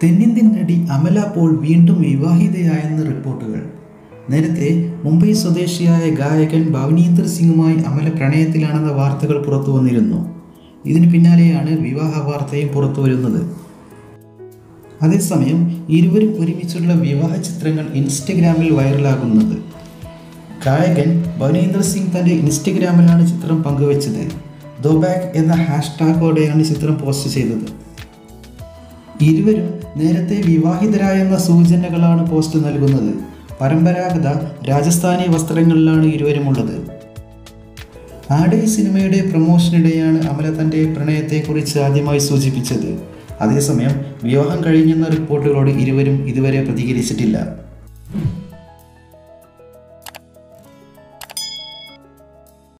തെന്നിന്ത്യൻ നടി അമല പോൾ വീണ്ടും വിവാഹിതയായെന്ന് റിപ്പോർട്ടുകൾ നേരത്തെ മുംബൈ സ്വദേശിയായ ഗായകൻ ഭവനീന്ദർ സിംഗുമായി അമല പ്രണയത്തിലാണെന്ന വാർത്തകൾ പുറത്തു വന്നിരുന്നു ഇതിന് പിന്നാലെയാണ് വിവാഹ വാർത്തയും പുറത്തു വരുന്നത് അതേസമയം ഇരുവരും ഒരുമിച്ചുള്ള വിവാഹ ചിത്രങ്ങൾ ഇൻസ്റ്റഗ്രാമിൽ വൈറലാകുന്നത് ഗായകൻ ഭവനീന്ദർ സിംഗ് തൻ്റെ ഇൻസ്റ്റഗ്രാമിലാണ് ചിത്രം പങ്കുവച്ചത് ദോബാക്ക് എന്ന ഹാഷ്ടാഗോടെയാണ് ചിത്രം പോസ്റ്റ് ചെയ്തത് ഇരുവരും നേരത്തെ വിവാഹിതരായെന്ന സൂചനകളാണ് പോസ്റ്റ് നൽകുന്നത് പരമ്പരാഗത രാജസ്ഥാനി വസ്ത്രങ്ങളിലാണ് ഇരുവരുമുള്ളത് ആടെ സിനിമയുടെ പ്രൊമോഷനിടെയാണ് അമല തൻ്റെ പ്രണയത്തെക്കുറിച്ച് ആദ്യമായി സൂചിപ്പിച്ചത് അതേസമയം വിവാഹം കഴിഞ്ഞെന്ന റിപ്പോർട്ടുകളോട് ഇരുവരും ഇതുവരെ പ്രതികരിച്ചിട്ടില്ല